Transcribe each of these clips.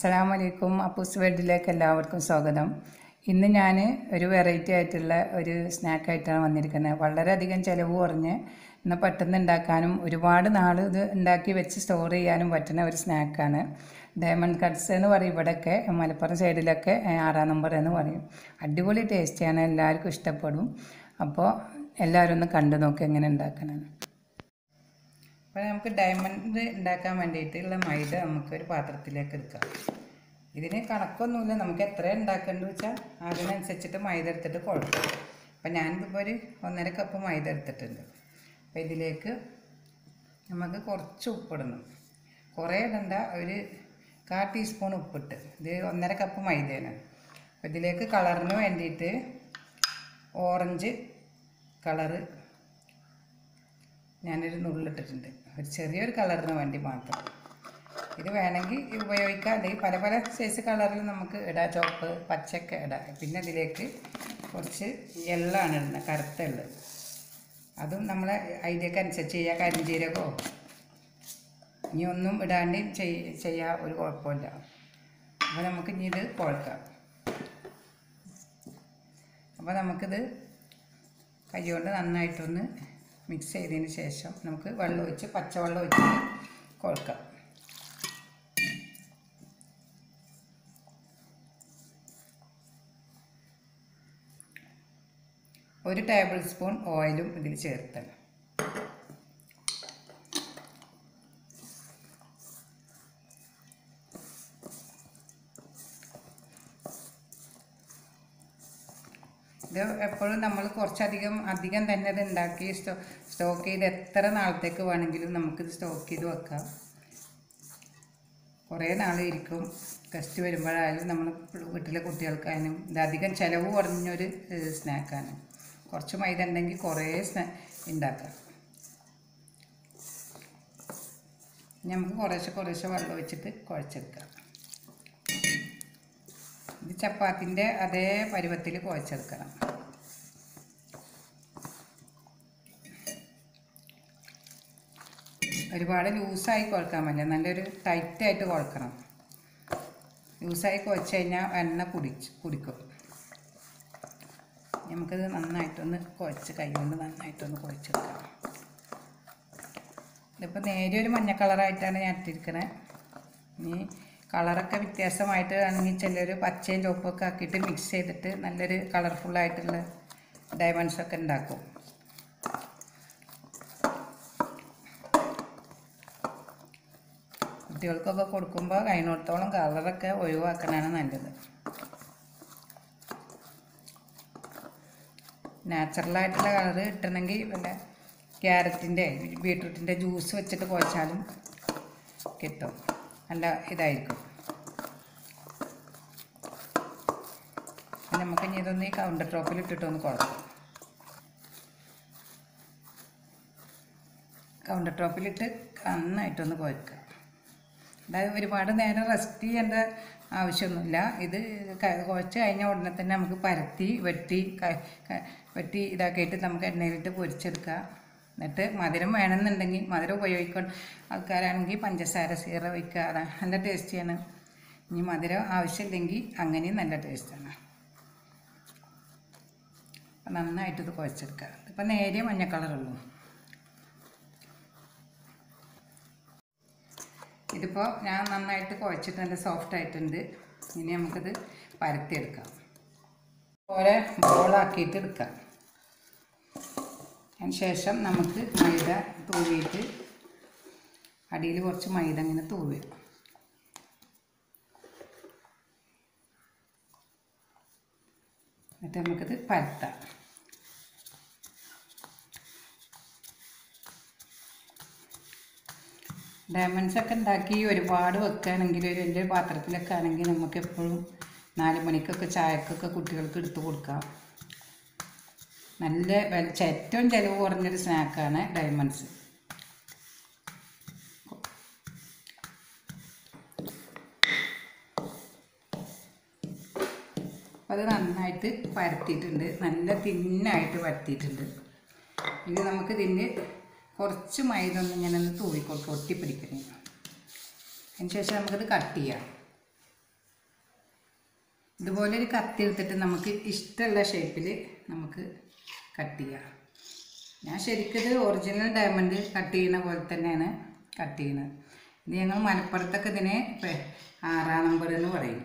അസ്സലാമു അലൈക്കും അപ്പൂസ് വേൾഡിലേക്ക് എല്ലാവർക്കും സ്വാഗതം ഇന്ന് ഞാൻ ഒരു വെറൈറ്റി ആയിട്ടുള്ള ഒരു സ്നാക്കായിട്ടാണ് വന്നിരിക്കുന്നത് വളരെയധികം ചിലവ് കുറഞ്ഞ് എന്നാൽ പെട്ടെന്ന് ഉണ്ടാക്കാനും ഒരുപാട് നാൾ ഇത് ഉണ്ടാക്കി വെച്ച് സ്റ്റോർ ചെയ്യാനും പറ്റുന്ന ഒരു സ്നാക്കാണ് ഡയമണ്ട് കട്ട്സ് എന്ന് പറയും ഇവിടെയൊക്കെ മലപ്പുറം സൈഡിലൊക്കെ ഏ, ആറാം നമ്പർ എന്ന് പറയും അടിപൊളി ടേസ്റ്റിയാണ് എല്ലാവർക്കും ഇഷ്ടപ്പെടും അപ്പോൾ എല്ലാവരും ഒന്ന് കണ്ടു നോക്കി എങ്ങനെ ഉണ്ടാക്കണമെന്ന് അപ്പോൾ നമുക്ക് ഡയമണ്ട് ഉണ്ടാക്കാൻ വേണ്ടിയിട്ടുള്ള മൈദ നമുക്ക് ഒരു പാത്രത്തിലേക്ക് എടുക്കാം ഇതിന് കണക്കൊന്നുമില്ല നമുക്ക് എത്ര ഉണ്ടാക്കേണ്ടത് വെച്ചാൽ അതിനനുസരിച്ചിട്ട് മൈദ എടുത്തിട്ട് കുഴപ്പം അപ്പം ഞാനിതിപ്പോൾ ഒരു ഒന്നര കപ്പ് മൈദ എടുത്തിട്ടുണ്ട് അപ്പോൾ ഇതിലേക്ക് നമുക്ക് കുറച്ച് ഉപ്പിടണം കുറേ ഇടണ്ട ഒരു കാ ടീസ്പൂൺ ഉപ്പിട്ട് ഇത് ഒന്നര കപ്പ് മൈദയാണ് അപ്പോൾ ഇതിലേക്ക് കളറിന് വേണ്ടിയിട്ട് ഓറഞ്ച് കളറ് ഞാനൊരു നുള്ളിട്ടിട്ടുണ്ട് ഒരു ചെറിയൊരു കളറിന് വേണ്ടി മാത്രം ഇത് വേണമെങ്കിൽ ഉപയോഗിക്കാം അല്ലെങ്കിൽ പല പല സൈസ് കളറിൽ നമുക്ക് ഇടാം ചുവപ്പ് പച്ചയൊക്കെ ഇടാം പിന്നെ ഇതിലേക്ക് കുറച്ച് എള്ളാണ് ഇടുന്നത് കറുത്ത എള്ള് അതും നമ്മളെ ഐഡിയക്ക് അനുസരിച്ച് ചെയ്യുക കരിഞ്ചീരകമോ ഇനി ഒന്നും ഇടാണ്ട് ചെയ് ചെയ്യാൻ ഒരു കുഴപ്പമില്ല അപ്പോൾ നമുക്ക് ഇനി ഇത് കുഴക്കാം അപ്പോൾ നമുക്കിത് കൈകൊണ്ട് നന്നായിട്ടൊന്ന് മിക്സ് ചെയ്തതിന് ശേഷം നമുക്ക് വെള്ളം ഒഴിച്ച് പച്ചവെള്ളം ഒഴിച്ച് കുഴക്കാം ഒരു ടേബിൾ സ്പൂൺ ഓയിലും ഇതിൽ ചേർത്തണം ഇത് എപ്പോഴും നമ്മൾ കുറച്ചധികം അധികം തന്നെ ഇത് ഉണ്ടാക്കി സ്റ്റോ സ്റ്റോക്ക് ചെയ്ത് എത്ര നാളത്തേക്ക് വേണമെങ്കിലും നമുക്കിത് സ്റ്റോക്ക് ചെയ്ത് വെക്കാം കുറേ നാൾ ഇരിക്കും ഗസ്റ്റ് വരുമ്പോഴായാലും നമ്മൾ വീട്ടിലെ കുട്ടികൾക്കായാലും ഇത് അധികം ചിലവ് കുറഞ്ഞൊരു ഏഹ്, സ്നാക്കാണ് കുറച്ച് മൈദ ഉണ്ടെങ്കിൽ കുറേ സ്നാ ഉണ്ടാക്കാം ഇനി നമുക്ക് കുറേശ്ശെ കുറേശ്ശെ വെള്ളം ഒഴിച്ചിട്ട് കുഴച്ചെടുക്കാം ഇത് ചപ്പാത്തിൻ്റെ അതേ പരുവത്തിൽ കുഴച്ചെടുക്കണം ഒരുപാട് ലൂസായി കുഴക്കാൻ പറ്റില്ല നല്ലൊരു ടൈറ്റായിട്ട് കുഴക്കണം ലൂസായി കുഴച്ച് കഴിഞ്ഞാൽ എണ്ണ കുടിച്ച് കുടിക്കും നമുക്കിത് നന്നായിട്ടൊന്ന് കുഴച്ച് കൈ കൊണ്ട് നന്നായിട്ടൊന്ന് കുഴച്ചെടുക്കാം ഇതിപ്പോൾ നേരിയ ഒരു മഞ്ഞ കളറായിട്ടാണ് ഞാൻ ഇട്ടിരിക്കണേ ഇനി കളറൊക്കെ വ്യത്യാസമായിട്ട് ആണെങ്കിൽ ചിലർ പച്ചയും ചുവപ്പൊക്കെ ആക്കിയിട്ട് മിക്സ് ചെയ്തിട്ട് നല്ലൊരു കളർഫുള്ളായിട്ടുള്ള ഡയമണ്ട്സ് ഒക്കെ ഉണ്ടാക്കും കുട്ടികൾക്കൊക്കെ കൊടുക്കുമ്പോൾ കഴിഞ്ഞിടത്തോളം കളറൊക്കെ ഒഴിവാക്കണതാണ് നല്ലത് നാച്ചുറലായിട്ടുള്ള കളർ കിട്ടണമെങ്കിൽ വല്ല ക്യാരറ്റിൻ്റെ ബീട്രൂട്ടിൻ്റെ ജ്യൂസ് വെച്ചിട്ട് കുഴച്ചാലും കിട്ടും നല്ല ഇതായിരിക്കും പിന്നെ നമുക്ക് ഇനി ഇതൊന്ന് ഈ കൗണ്ടർ ടോപ്പിൽ ഇട്ടിട്ടൊന്ന് കുഴക്കാം കൗണ്ടർ ടോപ്പിലിട്ട് നന്നായിട്ടൊന്ന് കുഴക്കുക അതായത് ഒരുപാട് നേരം റെസ്റ്റ് ചെയ്യേണ്ട ആവശ്യമൊന്നുമില്ല ഇത് ക- കുഴച്ച് കഴിഞ്ഞ ഉടനെ തന്നെ നമുക്ക് പരത്തി വെട്ടി ക- ക- വെട്ടി ഇതാക്കിയിട്ട് നമുക്ക് എണ്ണയിലിട്ട് പൊരിച്ചെടുക്കാം എന്നിട്ട് മധുരം വേണമെന്നുണ്ടെങ്കിൽ മധുരം ഉപയോഗിക്കാൻ ആൾക്കാരാണെങ്കിൽ പഞ്ചസാര സീറ വയ്ക്കുക അതാ നല്ല ടേസ്റ്റിയാണ് ഇനി മധുരം ആവശ്യമില്ലെങ്കിൽ അങ്ങനെയും നല്ല ടേസ്റ്റാണ് അപ്പം നന്നായിട്ട് ഇത് കുഴച്ചെടുക്കുക ഇപ്പം നേരിയ മഞ്ഞ കളറുള്ളൂ ഇതിപ്പോൾ ഞാൻ നന്നായിട്ട് കുഴച്ചിട്ട് നല്ല സോഫ്റ്റ് ആയിട്ടുണ്ട് ഇനി നമുക്കിത് പരത്തിയെടുക്കാം ഓരോ ബോളാക്കിയിട്ട് എടുക്കാം അതിന് ശേഷം നമുക്ക് മൈദ തൂവിയിട്ട് അടിയിൽ കുറച്ച് മൈദ ഇങ്ങനെ തൂവി എന്നിട്ട് നമുക്കിത് പരത്താം ഡയമണ്ട്സ് ഒക്കെ ഉണ്ടാക്കി ഒരുപാട് വെക്കുകയാണെങ്കിൽ ഒരു വലിയ പാത്രത്തിലൊക്കെ ആണെങ്കിൽ നമുക്ക് എപ്പോഴും നാല് മണിക്കൊക്കെ ചായക്കൊക്കെ കുട്ടികൾക്ക് എടുത്തു കൊടുക്കാം നല്ല വില ഏറ്റവും ചിലവ് കുറഞ്ഞൊരു സ്നാക്കാണ് ഡയമണ്ട്സ് അത് നന്നായിട്ട് പരത്തിയിട്ടുണ്ട് നല്ല തിന്നായിട്ട് പരത്തിയിട്ടുണ്ട് ഇനി നമുക്ക് ഇതിൻ്റെ കുറച്ച് മൈദ ഒന്ന് ഇങ്ങനെ ഒന്ന് തൂവിക്കൊടുക്കുക ഒട്ടിപ്പിടിക്കണേ അതിന് ശേഷം നമുക്കിത് കട്ട് ചെയ്യാം ഇതുപോലെ ഒരു കത്തി എടുത്തിട്ട് നമുക്ക് ഇഷ്ടമുള്ള ഷേപ്പിൽ നമുക്ക് കട്ട് ചെയ്യാം ഞാൻ ശരിക്കും ഇത് ഒറിജിനൽ ഡയമണ്ട് കട്ട് ചെയ്യുന്ന പോലെ തന്നെയാണ് കട്ട് ചെയ്യുന്നത് ഇത് ഞങ്ങൾ മലപ്പുറത്തൊക്കെ ഇതിനെ പെ- ആറാം നമ്പർ എന്ന് പറയും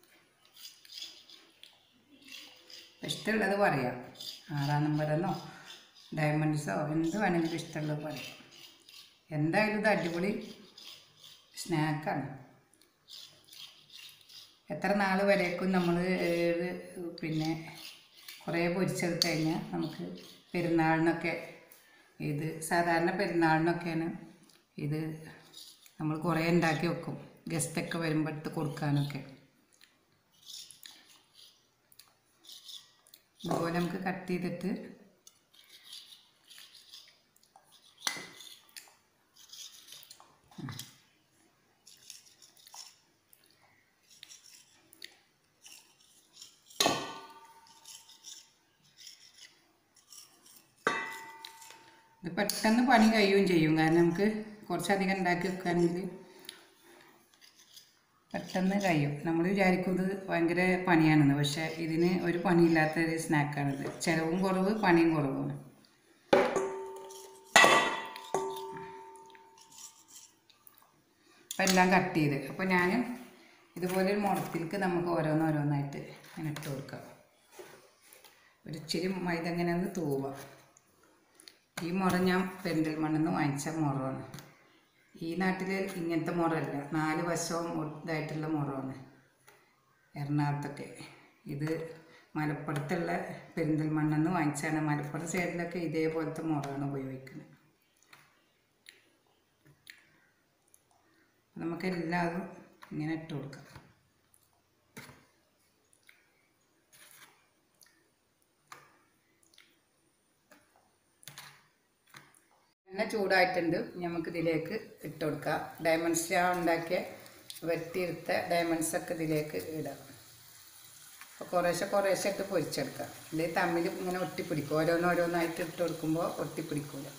ഇഷ്ടമുള്ളത് പറയാം ആറാം നമ്പറെന്നോ ഡയമണ്ട്സോ എന്ത് വേണമെങ്കിലും ഇഷ്ടമുള്ളത് പറയാം എന്തായാലും ഇത് അടിപൊളി സ്നാക്കാണ് എത്ര നാൾ വരേക്കും നമ്മൾ ഇത് പിന്നെ കുറേ പൊരിച്ചെടുത്ത് കഴിഞ്ഞാൽ നമുക്ക് പെരുന്നാളിനൊക്കെ ഇത് സാധാരണ പെരുന്നാളിനൊക്കെയാണ് ഇത് നമ്മൾ കുറേ ഉണ്ടാക്കി വെക്കും ഗസ്റ്റൊക്കെ വരുമ്പോൾ എടുത്ത് കൊടുക്കാനൊക്കെ ഇതുപോലെ നമുക്ക് കട്ട് ചെയ്തിട്ട് ഇത് പെട്ടെന്ന് പണി കഴിയുകയും ചെയ്യും കാരണം നമുക്ക് കുറച്ചധികം ഉണ്ടാക്കി വെക്കുകയാണെങ്കിൽ പെട്ടെന്ന് കഴിയും നമ്മൾ വിചാരിക്കും ഇത് ഭയങ്കര പണിയാണെന്ന് പക്ഷേ ഇതിന് ഒരു പണിയില്ലാത്ത ഒരു സ്നാക്കാണിത് ചിലവും കുറവ് പണിയും കുറവാണ് അപ്പം എല്ലാം കട്ട് ചെയ്ത് അപ്പോൾ ഞാൻ ഇതുപോലെ ഒരു മുറത്തിലേക്ക് നമുക്ക് ഓരോന്നോരോന്നായിട്ട് ഇങ്ങനെ ഇട്ട് കൊടുക്കാം ഒരു ഇച്ചിരി മൈദ ഇങ്ങനെ ഒന്ന് തൂവാം ഈ മുറ ഞാൻ പെരിന്തൽമണ്ണിൽ നിന്ന് വാങ്ങിച്ച മുറമാണ് ഈ നാട്ടിൽ ഇങ്ങനത്തെ മുറല്ല നാല് വശവും ഇതായിട്ടുള്ള മുറമാണ് എറണാകുളത്തൊക്കെ ഇത് മലപ്പുറത്തുള്ള പെരിന്തൽമണ്ണിൽ നിന്ന് വാങ്ങിച്ചാണ് മലപ്പുറം സൈഡിലൊക്കെ ഇതേപോലത്തെ മുറയാണ് ഉപയോഗിക്കുന്നത് നമുക്ക് എല്ലാതും ഇങ്ങനെ ഇട്ട് കൊടുക്കാം എണ്ണ ചൂടായിട്ടുണ്ട് നമുക്ക് ഇതിലേക്ക് ഇട്ട് കൊടുക്കാം ഡയമണ്ട് സ്റ്റാർ ഉണ്ടാക്കിയ വെട്ടിയെടുത്ത ഡയമണ്ട്സ് ഒക്കെ ഇതിലേക്ക് ഇടാം അപ്പോൾ കുറേശ്ശെ കുറേശ്ശെ ഇട്ട് പൊരിച്ചെടുക്കാം ഇത് തമ്മിൽ ഇങ്ങനെ ഒട്ടിപ്പിടിക്കും ഓരോന്നോരോന്നായിട്ട് ഇട്ട് കൊടുക്കുമ്പോൾ ഒട്ടിപ്പിടിക്കൂല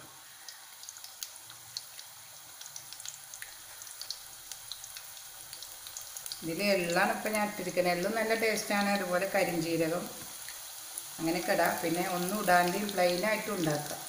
ഇതിൽ എള്ളാണ് ഇപ്പം ഞാൻ ഇട്ടിരിക്കുന്നത് എള്ളും നല്ല ടേസ്റ്റാണ് അതുപോലെ കരിഞ്ചീരകം അങ്ങനെയൊക്കെ ഇടാം പിന്നെ ഒന്നും ഇടാണ്ട് പ്ലെയിനായിട്ടും ഉണ്ടാക്കാം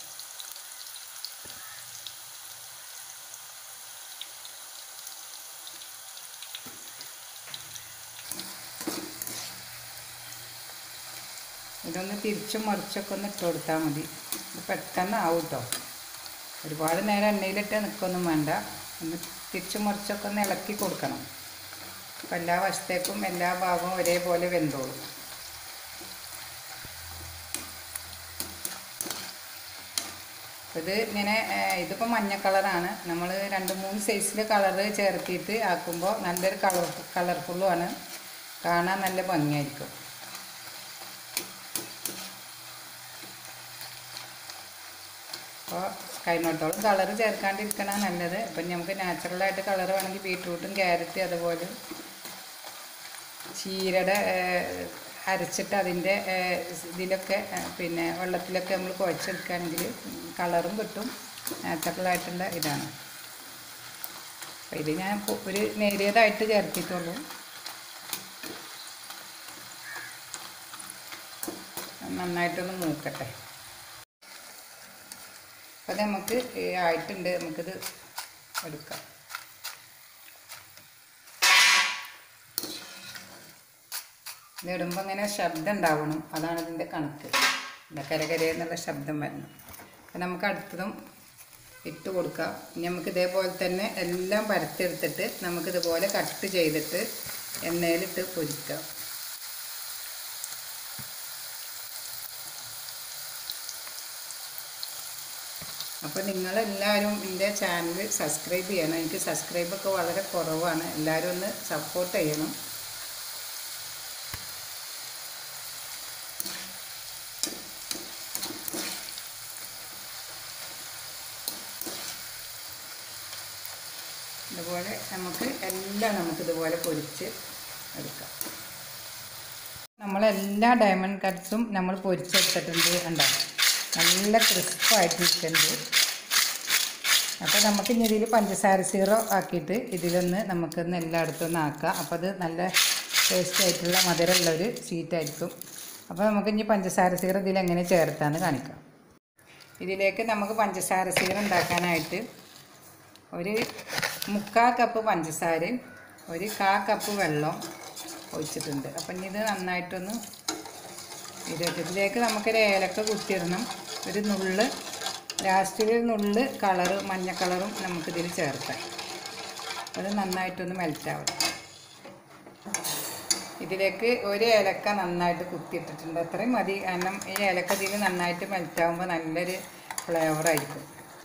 ഇതൊന്ന് തിരിച്ചും മറിച്ചൊക്കെ ഒന്ന് ഇട്ട് കൊടുത്താൽ മതി ഇത് പെട്ടെന്ന് ആവും കേട്ടോ ഒരുപാട് നേരം എണ്ണയിലിട്ട് നിൽക്കൊന്നും വേണ്ട ഒന്ന് തിരിച്ചും മറിച്ചൊക്കെ ഒന്ന് ഇളക്കി കൊടുക്കണം അപ്പം എല്ലാ വശത്തേക്കും എല്ലാ ഭാഗവും ഒരേപോലെ വെന്തോളും ഇത് ഇങ്ങനെ ഏഹ്, ഇതിപ്പോൾ മഞ്ഞ കളറാണ് നമ്മൾ രണ്ട് മൂന്ന് സൈസിൽ കളറ് ചേർത്തിയിട്ട് ആക്കുമ്പോൾ നല്ലൊരു കളർ കളർഫുള്ളുമാണ് കാണാൻ നല്ല ഭംഗിയായിരിക്കും അപ്പോൾ കഴിഞ്ഞിടത്തോളം കളർ ചേർക്കാണ്ടിരിക്കണം നല്ലത് അപ്പം നമുക്ക് നാച്ചുറലായിട്ട് കളർ വേണമെങ്കിൽ ബീട്രൂട്ടും ക്യാരറ്റ് അതുപോലെ ചീരയുടെ ഏഹ്, അരച്ചിട്ട് അതിൻ്റെ ഏഹ്, ഇതിലൊക്കെ ഏഹ്, പിന്നെ വെള്ളത്തിലൊക്കെ നമ്മൾ കുഴച്ചെടുക്കുകയാണെങ്കിൽ കളറും കിട്ടും നാച്ചുറലായിട്ടുള്ള ഇതാണ് അപ്പം ഇത് ഞാൻ ഇപ്പൊ ഒരു നേരിയതായിട്ട് ചേർത്തിട്ടുള്ളൂ നന്നായിട്ടൊന്ന് മൂക്കട്ടെ അപ്പം അത് നമുക്ക് ഏ, ആയിട്ടുണ്ട് നമുക്കിത് എടുക്കാം ഇതിടുമ്പോൾ ഇങ്ങനെ ശബ്ദം ഉണ്ടാവണം അതാണ് ഇതിൻ്റെ കണക്ക് ഇല്ല കരകര എന്നുള്ള ശബ്ദം വരണം അപ്പം നമുക്ക് അടുത്തതും ഇട്ട് കൊടുക്കാം ഇനി നമുക്ക് ഇതേപോലെ തന്നെ എല്ലാം പരത്തിയെടുത്തിട്ട് നമുക്കിതുപോലെ കട്ട് ചെയ്തിട്ട് എണ്ണയിലിട്ട് പൊരിക്കാം അപ്പോൾ നിങ്ങളെല്ലാവരും എൻ്റെ ചാനൽ സബ്സ്ക്രൈബ് ചെയ്യണം എനിക്ക് സബ്സ്ക്രൈബൊക്കെ വളരെ കുറവാണ് എല്ലാവരും ഒന്ന് സപ്പോർട്ട് ചെയ്യണം ഇതുപോലെ നമുക്ക് എല്ലാം നമുക്കിതുപോലെ പൊരിച്ച് എടുക്കാം നമ്മളെല്ലാ ഡയമണ്ട് കട്ട്സും നമ്മൾ പൊരിച്ചെടുത്തിട്ടുണ്ട് ഉണ്ടാവും നല്ല ക്രിസ്പായിട്ടിരിക്കുന്നുണ്ട് അപ്പോൾ നമുക്ക് ഇനി ഇതിൽ പഞ്ചസാര സീറോ ആക്കിയിട്ട് ഇതിലൊന്ന് നമുക്കൊന്ന് എല്ലായിടത്തും ഒന്ന് ആക്കാം അപ്പോൾ അത് നല്ല ടേസ്റ്റ് ആയിട്ടുള്ള മധുരമുള്ള ഒരു സ്വീറ്റായിരിക്കും അപ്പോൾ നമുക്ക് ഇനി പഞ്ചസാര സീറ ഇതിൽ എങ്ങനെ ചേർത്താന്ന് കാണിക്കാം ഇതിലേക്ക് നമുക്ക് പഞ്ചസാര സീറ ഉണ്ടാക്കാനായിട്ട് ഒരു മുക്കാ കപ്പ് പഞ്ചസാരയും ഒരു കാ കപ്പ് വെള്ളം ഒഴിച്ചിട്ടുണ്ട് അപ്പം ഇനി ഇത് നന്നായിട്ടൊന്ന് ഇതിലേക്ക് ഇതിലേക്ക് നമുക്കൊരു ഏലക്ക കുത്തിയിടണം ഒരു നുള്ള് ലാസ്റ്റിൽ ഒരു നുള്ള് കളറ് മഞ്ഞ കളറും നമുക്കിതിൽ ചേർക്കാം അത് നന്നായിട്ടൊന്ന് മെൽറ്റാവും ഇതിലേക്ക് ഒരു ഏലക്ക നന്നായിട്ട് കുത്തിയിട്ടിട്ടുണ്ട് അത്രയും മതി കാരണം ഈ ഏലക്ക ഇതിൽ നന്നായിട്ട് മെൽറ്റാവുമ്പോൾ നല്ലൊരു ഫ്ലേവറായിരിക്കും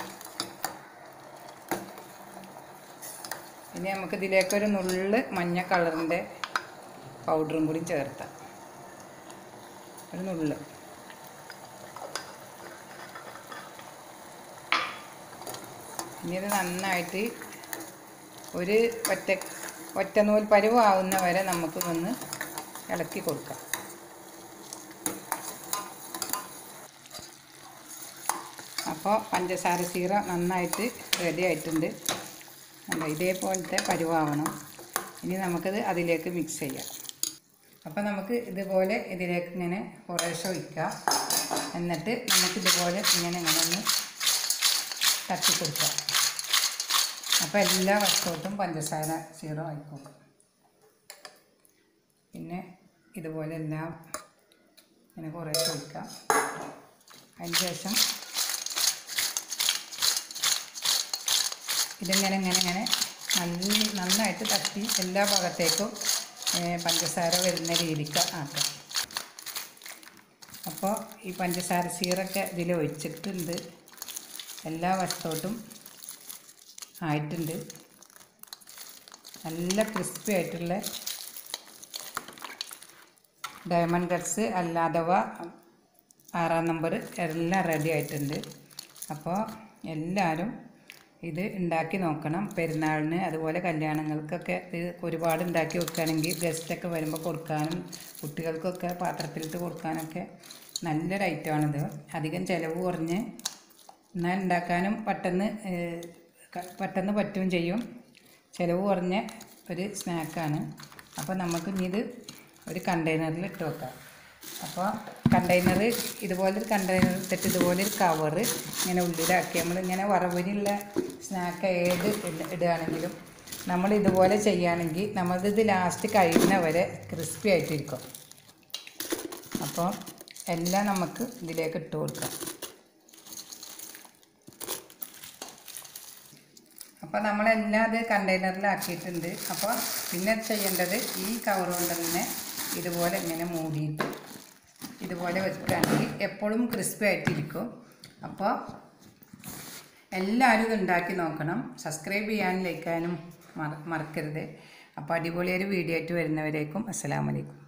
ഇനി നമുക്ക് ഇതിലേക്കൊരു നുള്ള് മഞ്ഞ കളറിൻ്റെ പൗഡറും കൂടി ചേർത്താം ഒരു നുള്ള് ഇനി ഇത് നന്നായിട്ട് ഒരു ഒറ്റ ഒറ്റനൂൽ പരുവാവുന്ന വരെ നമുക്ക് ഒന്ന് ഇളക്കി കൊടുക്കാം അപ്പോൾ പഞ്ചസാര സീറ നന്നായിട്ട് റെഡി ആയിട്ടുണ്ട് കണ്ടോ ഇതേപോലത്തെ പരുവാവണം ഇനി നമുക്കത് അതിലേക്ക് മിക്സ് ചെയ്യാം അപ്പോൾ നമുക്ക് ഇതുപോലെ ഇതിലേക്ക് ഇങ്ങനെ കുറേശ്ശെ ഒഴിക്കാം എന്നിട്ട് നമുക്കിതുപോലെ ഇങ്ങനെ ഇങ്ങനെ ഒന്ന് തട്ടി കൊടുക്കാം അപ്പോൾ എല്ലാ വസ്തുവും പഞ്ചസാര സീറോ ആയിക്കോളും പിന്നെ ഇതുപോലെ എല്ലാം ഇങ്ങനെ കുറേശ്ശെ ഒഴിക്കാം അതിന് ശേഷം ഇതിങ്ങനെ ഇങ്ങനെ ഇങ്ങനെ നല്ല നന്നായിട്ട് തട്ടി എല്ലാ ഭാഗത്തേക്കും ഏ, പഞ്ചസാര വരുന്ന രീതിക്ക് ആക്കാം അപ്പോൾ ഈ പഞ്ചസാര സീറൊക്കെ ഇതിൽ ഒഴിച്ചിട്ടുണ്ട് എല്ലാ വസ്തുവും ആയിട്ടുണ്ട് നല്ല ക്രിസ്പി ആയിട്ടുള്ള ഡയമണ്ട് കട്ട്സ് അല്ലാതവ ആറാം നമ്പർ എല്ലാം റെഡി ആയിട്ടുണ്ട് അപ്പോൾ എല്ലാവരും ഇത് ഉണ്ടാക്കി നോക്കണം പെരുന്നാളിന് അതുപോലെ കല്യാണങ്ങൾക്കൊക്കെ ഇത് ഒരുപാട് ഉണ്ടാക്കി വെക്കുകയാണെങ്കിൽ ഗസ്റ്റൊക്കെ വരുമ്പോൾ കൊടുക്കാനും കുട്ടികൾക്കൊക്കെ പാത്രത്തിലിട്ട് കൊടുക്കാനൊക്കെ നല്ലൊരു ഐറ്റമാണിത് അധികം ചിലവ് കുറഞ്ഞ് എന്നാൽ ഉണ്ടാക്കാനും പെട്ടെന്ന് ഏഹ്, ക- പെട്ടെന്ന് പറ്റുകയും ചെയ്യും ചിലവ് കുറഞ്ഞ ഒരു സ്നാക്കാണ് അപ്പോൾ നമുക്ക് ഇനി ഇത് ഒരു കണ്ടെയ്നറിൽ ഇട്ട് വെക്കാം അപ്പോൾ കണ്ടെയ്നർ ഇതുപോലൊരു കണ്ടെയ്നർ ഇട്ടിട്ട് ഇതുപോലൊരു കവറ് ഇങ്ങനെ ഉള്ളിലാക്കി നമ്മൾ ഇങ്ങനെ വറവിനുള്ള സ്നാക്ക് ഏത് ഇട- ഇടുകയാണെങ്കിലും നമ്മൾ ഇതുപോലെ ചെയ്യുകയാണെങ്കിൽ നമ്മളിത് ലാസ്റ്റ് കഴിയുന്നവരെ ക്രിസ്പി ആയിട്ടിരിക്കും അപ്പോൾ എല്ലാം നമുക്ക് ഇതിലേക്ക് ഇട്ട് കൊടുക്കാം അപ്പോൾ നമ്മളെല്ലാം അത് കണ്ടെയ്നറിലാക്കിയിട്ടുണ്ട് അപ്പോൾ പിന്നെ ചെയ്യേണ്ടത് ഈ കവർ കൊണ്ട് തന്നെ ഇതുപോലെ ഇങ്ങനെ മൂടിയിട്ട് ഇതുപോലെ വെക്കുകയാണെങ്കിൽ എപ്പോഴും ക്രിസ്പി ആയിട്ടിരിക്കും അപ്പോൾ എല്ലാവരും ഇത് ഉണ്ടാക്കി നോക്കണം സബ്സ്ക്രൈബ് ചെയ്യാനും ലൈക്കാനും മറ മറക്കരുത് അപ്പോൾ അടിപൊളിയൊരു വീഡിയോ ആയിട്ട് വരുന്നവരേക്കും അസ്സലാമലൈക്കും